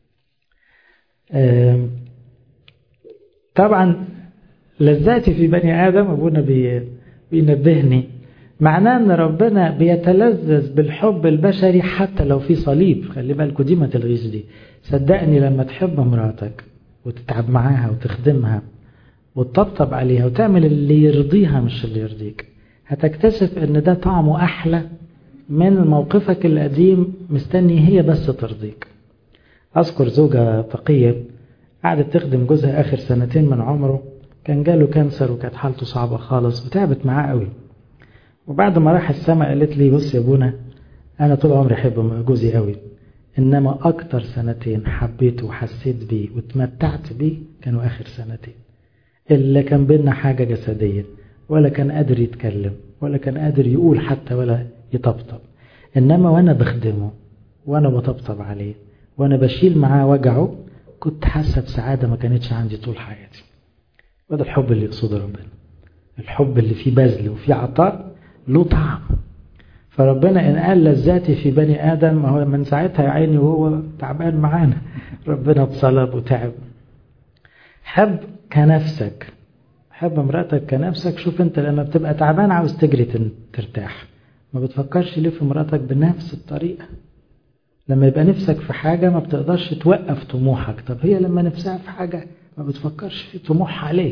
طبعا لذاتي في بني آدم أبونا بينبهني معناه ان ربنا بيتلذذ بالحب البشري حتى لو في صليب خلي بالكوا دي ما تلغيش دي صدقني لما تحب مراتك وتتعب معاها وتخدمها وتطبطب عليها وتعمل اللي يرضيها مش اللي يرضيك هتكتشف ان ده طعمه احلى من موقفك القديم مستني هي بس ترضيك اذكر زوجة تقية قعدت تخدم جوزها اخر سنتين من عمره كان جاله كانسر وكانت حالته صعبة خالص وتعبت معاه قوي وبعد ما راح السماء قالت لي بص يا ابونا انا طول عمري احب جوزي قوي انما اكتر سنتين حبيته وحسيت بيه واتمتعت بيه كانوا اخر سنتين اللي كان بينا حاجة جسدية ولا كان قادر يتكلم ولا كان قادر يقول حتى ولا يطبطب انما وانا بخدمه وانا بطبطب عليه وانا بشيل معاه وجعه كنت حاسة بسعادة ما كانتش عندي طول حياتي وده الحب اللي يقصده ربنا الحب اللي فيه بذل وفيه عطاء له طعم فربنا إن قال لذاتي في بني آدم ما هو من ساعتها يا عيني وهو تعبان معانا ربنا اتصلب وتعب حب كنفسك حب مراتك كنفسك شوف انت لما بتبقى تعبان عاوز تجري ترتاح ما بتفكرش ليه في مراتك بنفس الطريقة لما يبقى نفسك في حاجة ما بتقدرش توقف طموحك طب هي لما نفسها في حاجة ما بتفكرش في طموحها ليه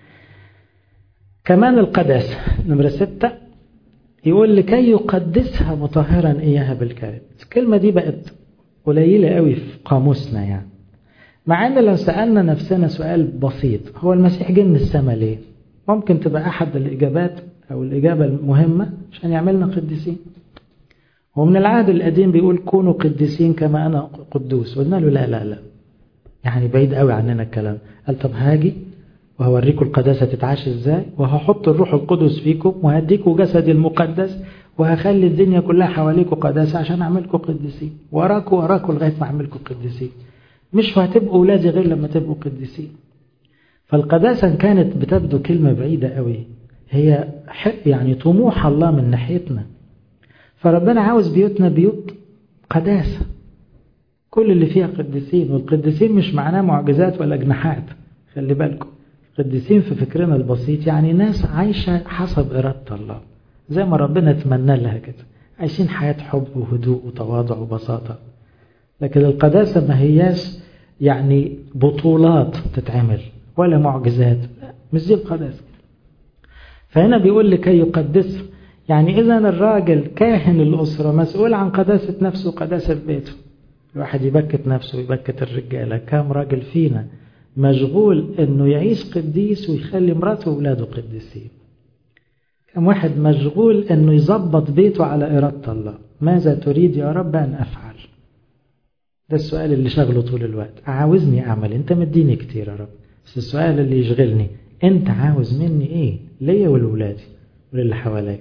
كمان القداسة نمرة ستة يقول لكي يقدسها مطهرا إياها بالكلمة الكلمة دي بقت قليلة قوي في قاموسنا يعني مع ان لو سألنا نفسنا سؤال بسيط هو المسيح جه من السماء ليه ممكن تبقى أحد الإجابات أو الإجابة المهمة عشان يعملنا قديسين ومن العهد القديم بيقول كونوا قديسين كما أنا قدوس قلنا له لا لا لا يعني بعيد قوي عننا الكلام قال طب هاجي وهوريكم القداسة تتعاش ازاي وهحط الروح القدس فيكم وهديكم جسدي المقدس وهخلي الدنيا كلها حواليكوا قداسة عشان أعملكوا قديسين وراكوا وراكوا لغاية ما أعملكوا قديسين مش هتبقوا أولادي غير لما تبقوا قديسين فالقداسة كانت بتبدو كلمة بعيدة قوي هي يعني طموح الله من ناحيتنا فربنا عاوز بيوتنا بيوت قداسة كل اللي فيها قديسين والقديسين مش معناه معجزات ولا جناحات خلي بالكم قديسين في فكرنا البسيط يعني ناس عايشة حسب إرادة الله زي ما ربنا اتمنى لها كده عايشين حياة حب وهدوء وتواضع وبساطة لكن القداسة ما هياش يعني بطولات تتعمل ولا معجزات مش دي القداسة فهنا بيقول لكي يقدسه يعني إذا الراجل كاهن الأسرة مسؤول عن قداسة نفسه وقداسة بيته الواحد يبكت نفسه ويبكت الرجالة كام راجل فينا مشغول انه يعيش قديس ويخلي مراته واولاده قديسين كم واحد مشغول انه يظبط بيته على إرادة الله ماذا تريد يا رب أن أفعل ده السؤال اللي شغله طول الوقت عاوزني أعمل أنت مديني كتير يا رب بس السؤال اللي يشغلني أنت عاوز مني إيه ليا ولولادي وللي حواليا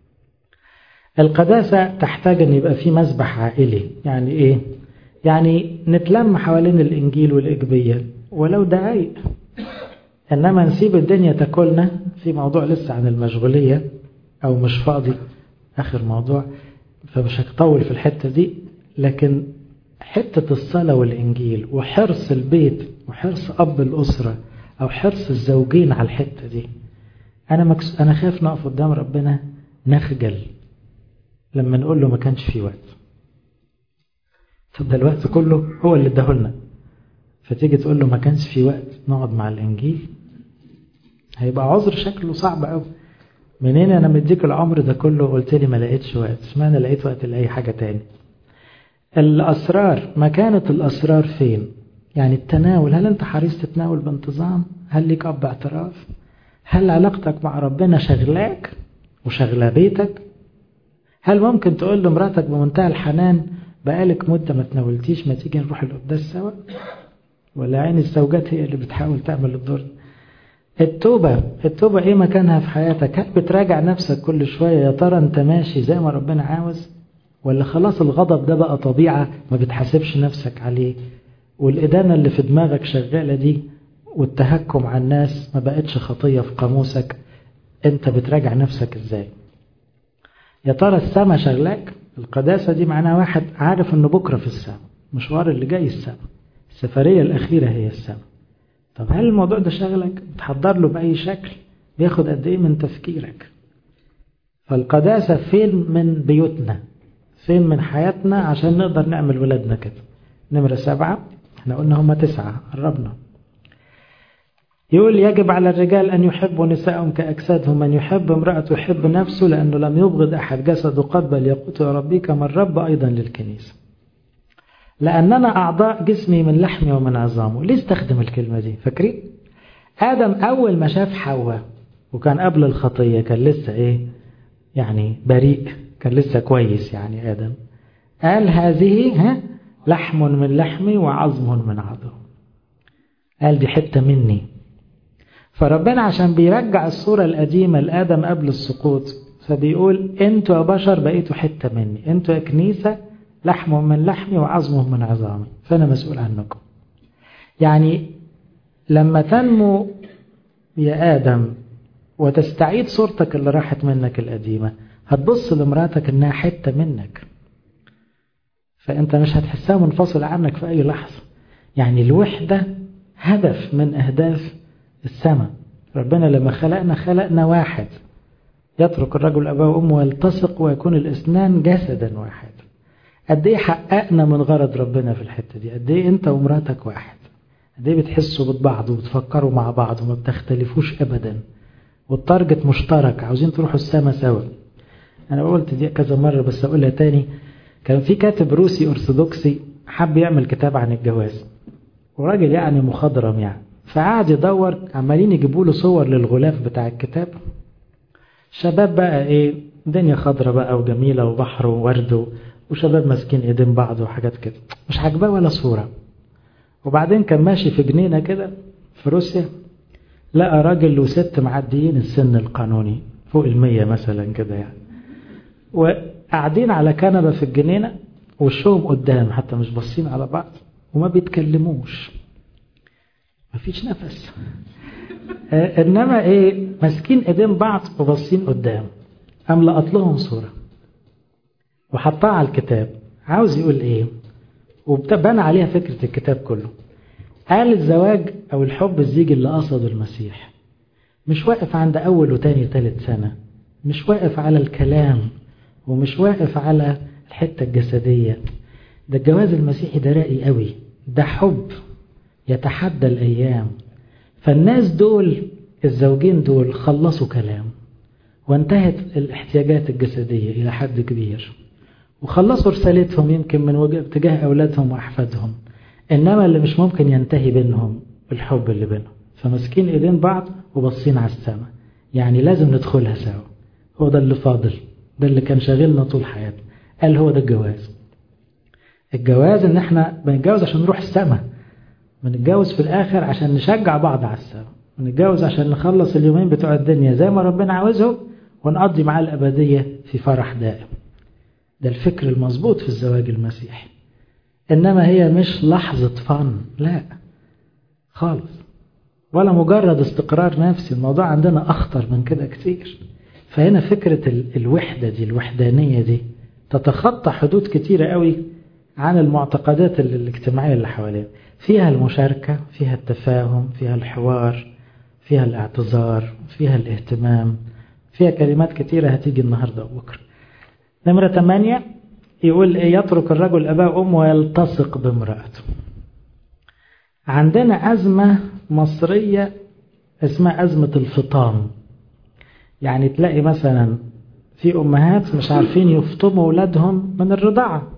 القداسة تحتاج أن يبقى في مسبح عائلي يعني إيه يعني نتلم حوالين الإنجيل والإجبية ولو دقايق إنما نسيب الدنيا تاكلنا في موضوع لسه عن المشغولية أو مش فاضي آخر موضوع فمش هطول في الحتة دي لكن حتة الصلاة والإنجيل وحرص البيت وحرص أب الأسرة أو حرص الزوجين على الحتة دي أنا مكس... أنا خايف نقف قدام ربنا نخجل لما نقول له ما كانش في وقت طب ده الوقت كله هو اللي اداهولنا فتيجي تقول له ما كانش في وقت نقعد مع الإنجيل هيبقى عذر شكله صعب قوي منين أنا مديك العمر ده كله قلت لي ما لقيتش وقت اشمعنى لقيت وقت لأي حاجة تاني الأسرار مكانة الأسرار فين يعني التناول هل أنت حريص تتناول بانتظام هل ليك أب اعتراف هل علاقتك مع ربنا شغلاك وشغلة بيتك هل ممكن تقول لمراتك بمنتهى الحنان بقالك مدة ما تناولتيش ما تيجي نروح القداس سوا ولا عين الزوجات هي اللي بتحاول تعمل الدور التوبة التوبة ايه مكانها في حياتك هل بتراجع نفسك كل شوية يا ترى انت ماشي زي ما ربنا عاوز ولا خلاص الغضب ده بقى طبيعة ما بتحاسبش نفسك عليه والإدانة اللي في دماغك شغالة دي والتهكم على الناس ما بقتش خطية في قاموسك انت بتراجع نفسك ازاي يا ترى السما شغلاك القداسة دي معناها واحد عارف انه بكرة في السما مشوار اللي جاي السما السفرية الأخيرة هي السما طب هل الموضوع ده شغلك بتحضر له بأي شكل بياخد قد ايه من تفكيرك فالقداسة فين من بيوتنا فين من حياتنا عشان نقدر نعمل ولادنا كده نمرة سبعة احنا قلنا هما تسعة قربنا يقول يجب على الرجال أن يحبوا نساءهم كأجسادهم من يحب امرأة يحب نفسه لأنه لم يبغض أحد جسده قد بل يقوت يا ربي كما الرب أيضا للكنيسة لأننا أعضاء جسمي من لحمي ومن عظامه ليه استخدم الكلمة دي فاكرين آدم أول ما شاف حواء وكان قبل الخطية كان لسه إيه يعني بريء كان لسه كويس يعني آدم قال هذه ها لحم من لحمي وعظم من عظم قال دي حتة مني فربنا عشان بيرجع الصورة القديمة لآدم قبل السقوط فبيقول انتوا يا بشر بقيتوا حتة مني انتوا يا كنيسة لحم من لحمي وعظم من عظامي فأنا مسؤول عنكم يعني لما تنمو يا آدم وتستعيد صورتك اللي راحت منك القديمة هتبص لمراتك انها حتة منك فانت مش هتحسها منفصل عنك في اي لحظة يعني الوحدة هدف من اهداف السماء ربنا لما خلقنا خلقنا واحد يترك الرجل أباه وأمه ويلتصق ويكون الاثنان جسدا واحد قد ايه حققنا من غرض ربنا في الحتة دي قد ايه انت ومراتك واحد قد ايه بتحسوا ببعض وبتفكروا مع بعض وما بتختلفوش ابدا والتارجت مشترك عاوزين تروحوا السما سوا انا قلت دي كذا مرة بس اقولها تاني كان في كاتب روسي ارثوذكسي حب يعمل كتاب عن الجواز وراجل يعني مخضرم يعني فقعد يدور عمالين يجيبوا له صور للغلاف بتاع الكتاب شباب بقى ايه دنيا خضرة بقى وجميلة وبحر وورد وشباب ماسكين ايدين بعض وحاجات كده مش عاجباه ولا صورة وبعدين كان ماشي في جنينة كده في روسيا لقى راجل وست معديين السن القانوني فوق المية مثلا كده يعني وقاعدين على كنبة في الجنينة وشهم قدام حتى مش باصين على بعض وما بيتكلموش مفيش نفس انما ايه ماسكين ايدين بعض وباصين قدام قام لقط لهم صوره وحطها على الكتاب عاوز يقول ايه وبنى عليها فكره الكتاب كله قال الزواج او الحب الزيجي اللي قصده المسيح مش واقف عند اول وتاني وتالت سنه مش واقف على الكلام ومش واقف على الحته الجسديه ده الجواز المسيحي ده راقي قوي ده حب يتحدى الايام فالناس دول الزوجين دول خلصوا كلام وانتهت الاحتياجات الجسدية إلى حد كبير وخلصوا رسالتهم يمكن من وجه اتجاه أولادهم وأحفادهم إنما اللي مش ممكن ينتهي بينهم الحب اللي بينهم فماسكين إيدين بعض وبصين على السماء يعني لازم ندخلها سوا هو ده اللي فاضل ده اللي كان شاغلنا طول حياتنا قال هو ده الجواز الجواز ان احنا بنتجوز عشان نروح السماء بنتجوز في الاخر عشان نشجع بعض على السماء بنتجوز عشان نخلص اليومين بتوع الدنيا زي ما ربنا عاوزهم ونقضي معاه الابديه في فرح دائم ده الفكر المظبوط في الزواج المسيحي انما هي مش لحظه فن لا خالص ولا مجرد استقرار نفسي الموضوع عندنا اخطر من كده كتير فهنا فكره الوحده دي الوحدانيه دي تتخطى حدود كتيره قوي عن المعتقدات الاجتماعيه اللي حوالينا فيها المشاركه فيها التفاهم فيها الحوار فيها الاعتذار فيها الاهتمام فيها كلمات كتيرة هتيجي النهاردة وبكرة نمرة ثمانية يقول إيه يترك الرجل أباه وأمه ويلتصق بامرأته عندنا أزمة مصرية اسمها أزمة الفطام يعني تلاقي مثلا في أمهات مش عارفين يفطموا أولادهم من الرضاعة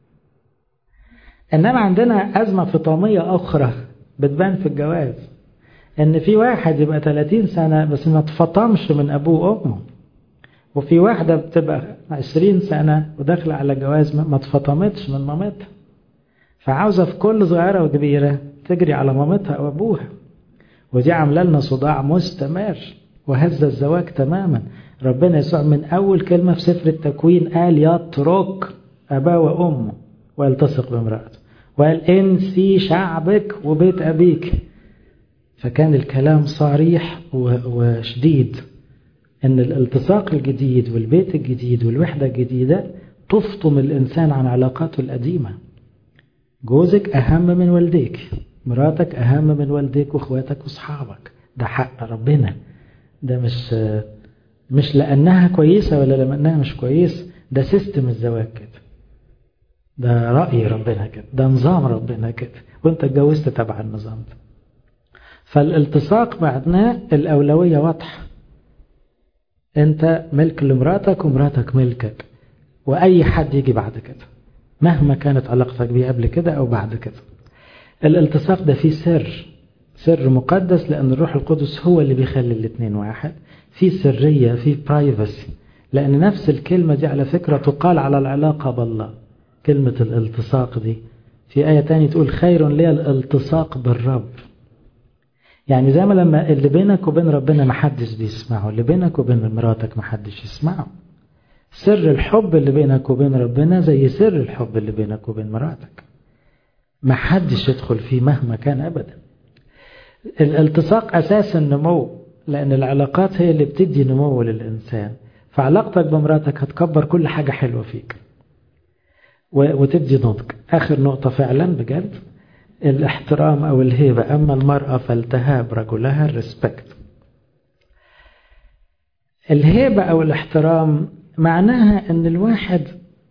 إنما عندنا أزمة فطامية أخرى بتبان في الجواز ان في واحد يبقى 30 سنة بس ما تفطمش من ابوه وامه وفي واحدة بتبقى 20 سنة وداخلة على جواز ما تفطمتش من مامتها فعاوزة في كل صغيرة وكبيرة تجري على مامتها او ابوها ودي عاملة لنا صداع مستمر وهز الزواج تماما ربنا يسوع من اول كلمة في سفر التكوين قال يترك اباه وامه ويلتصق بامرأته وقال انسي شعبك وبيت ابيك فكان الكلام صريح وشديد ان الالتصاق الجديد والبيت الجديد والوحدة الجديدة تفطم الإنسان عن علاقاته القديمة جوزك أهم من والديك مراتك أهم من والديك وإخواتك وأصحابك ده حق ربنا ده مش مش لأنها كويسة ولا لأنها مش كويس ده سيستم الزواج كده ده رأي ربنا كده ده نظام ربنا كده وانت اتجوزت تبع النظام ده فالالتصاق معناه الأولوية واضحة أنت ملك لمراتك ومراتك ملكك وأي حد يجي بعد كده مهما كانت علاقتك بيه قبل كده أو بعد كده الالتصاق ده فيه سر سر مقدس لأن الروح القدس هو اللي بيخلي الاثنين واحد في سرية في برايفسي لأن نفس الكلمة دي على فكرة تقال على العلاقة بالله كلمة الالتصاق دي في آية تانية تقول خير لي الالتصاق بالرب يعني زي ما لما اللي بينك وبين ربنا محدش بيسمعه اللي بينك وبين مراتك محدش يسمعه سر الحب اللي بينك وبين ربنا زي سر الحب اللي بينك وبين مراتك محدش يدخل فيه مهما كان أبدا الالتصاق أساس النمو لأن العلاقات هي اللي بتدي نمو للإنسان فعلاقتك بمراتك هتكبر كل حاجة حلوة فيك وتدي نضج آخر نقطة فعلا بجد الاحترام أو الهيبة أما المرأة فالتهاب رجلها الريسبكت الهيبة أو الاحترام معناها أن الواحد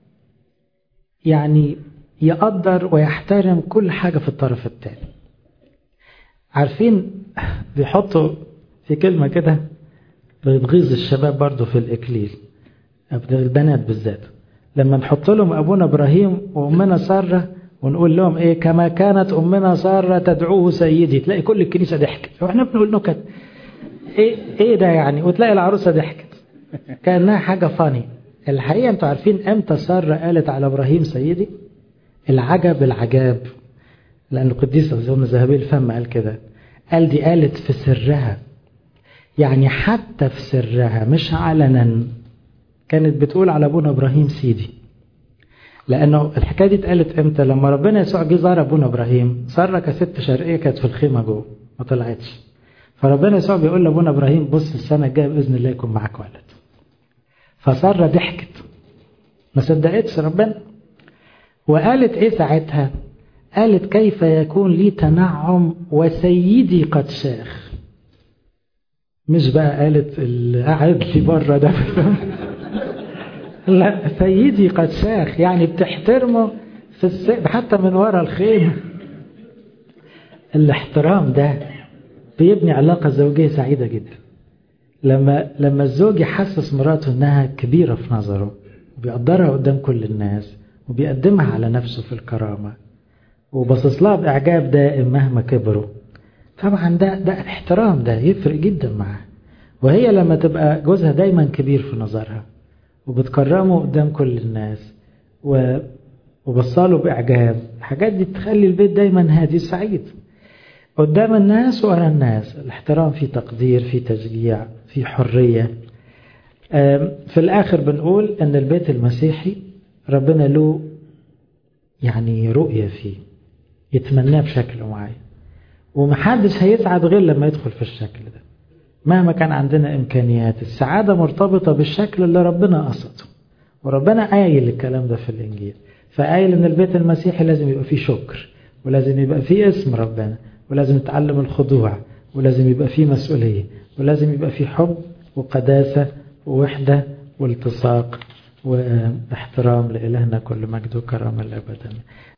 يعني يقدر ويحترم كل حاجة في الطرف الثاني عارفين بيحطوا في كلمة كده بتغيظ الشباب برضو في الإكليل البنات بالذات لما نحط لهم أبونا إبراهيم وأمنا سارة ونقول لهم ايه كما كانت امنا ساره تدعوه سيدي تلاقي كل الكنيسه ضحكت واحنا بنقول نكت ايه ايه ده يعني وتلاقي العروسه ضحكت كانها حاجه فاني الحقيقه انتوا عارفين امتى ساره قالت على ابراهيم سيدي العجب العجاب لان القديس اظن ذهبي الفم قال كده قال دي قالت في سرها يعني حتى في سرها مش علنا كانت بتقول على أبونا إبراهيم سيدي لأنه الحكاية دي اتقالت إمتى لما ربنا يسوع جه زار أبونا إبراهيم سارة كست شرقية كانت في الخيمة جوه ما طلعتش فربنا يسوع بيقول لأبونا إبراهيم بص السنة الجاية بإذن الله يكون معاك ولد فسارة ضحكت ما صدقتش ربنا وقالت إيه ساعتها قالت كيف يكون لي تنعم وسيدي قد شاخ مش بقى قالت اللي قاعد لي بره ده لا سيدي قد شاخ يعني بتحترمه في الس... حتى من ورا الخيمة الاحترام ده بيبني علاقة زوجية سعيدة جدا لما لما الزوج يحسس مراته انها كبيرة في نظره وبيقدرها قدام كل الناس وبيقدمها على نفسه في الكرامة وبصص لها بإعجاب دائم مهما كبروا طبعا ده ده الاحترام ده يفرق جدا معاه وهي لما تبقى جوزها دايما كبير في نظرها وبتكرمه قدام كل الناس و... وبصاله بإعجاب الحاجات دي تخلي البيت دايما هادي سعيد قدام الناس وأرى الناس الاحترام في تقدير في تشجيع في حرية في الآخر بنقول أن البيت المسيحي ربنا له يعني رؤية فيه يتمناه بشكل معين ومحدش هيسعد غير لما يدخل في الشكل ده مهما كان عندنا إمكانيات السعادة مرتبطة بالشكل اللي ربنا قصده وربنا قايل الكلام ده في الإنجيل فقايل إن البيت المسيحي لازم يبقى فيه شكر ولازم يبقى فيه اسم ربنا ولازم نتعلم الخضوع ولازم يبقى فيه مسؤولية ولازم يبقى فيه حب وقداسة ووحدة والتصاق واحترام لإلهنا كل مجد وكرامة الأبدا